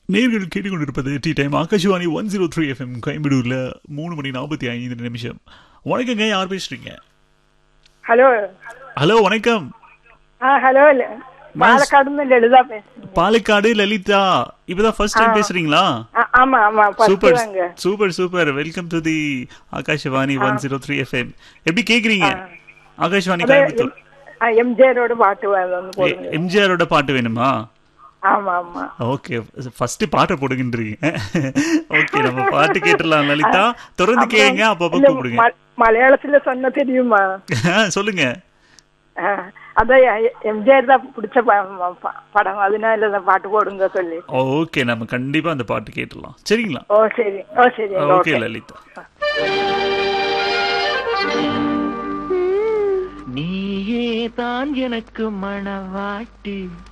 நேர்கள் கேட்டுக்கொண்டிருப்பது டி time Akashvani one zero three FM கோயம்புடூர்ல மூணு மணி நாற்பத்தி ஐந்து நிமிஷம் வணக்கங்க யார் பேசுறீங்க ഹലോ ஹலோ வணக்கம் ആ ഹലോ ല- പാലക്കാട് നിന്ന് ലളിത പേசுறேன் பாலக்காடு லலிதா இப்பதான் ஃபர்ஸ்ட் டைம் பேசுறீங்களா ஆ, ஆமா ஆமா ஃபர்ஸ்ட் சூப்பர் தாங்க super super welcome to the Akashvani one zero three FM எப்படி கேக்குறீங்க ஆகாஷ்வாணி அது கோயம்புத்தூர் ஆ, எம்ஜிஆரோட பாட்டு வேணும்னு போடுங்க எம்ஜிஆரோட பாட்டு வேணுமா ஆமா ஆமா ஓகே ஃபர்ஸ்ட் பாட்டை போடுகின்றீங்க ஓகே நம்ம பாட்டு கேட்டுடலாம் லலிதா தொடர்ந்து கேளுங்க அப்பப்போ இல்ல, கூப்பிடுங்க ம- மலையாளத்துல சொன்ன தெரியுமா சொல்லுங்க ஆ, அதான் எ- எம்ஜிஆர் தான் பிடிச்ச ப- ப- படம் அதனால இந்த பாட்டு போடுங்க சொல்லி ஓகே நம்ம கண்டிப்பா அந்த பாட்டு கேட்டுடலாம் சரிங்களா ஓ சரி ஓ சரி ஓகே ஓகே லலிதா நீயே தான் எனக்கு மணவாட்டி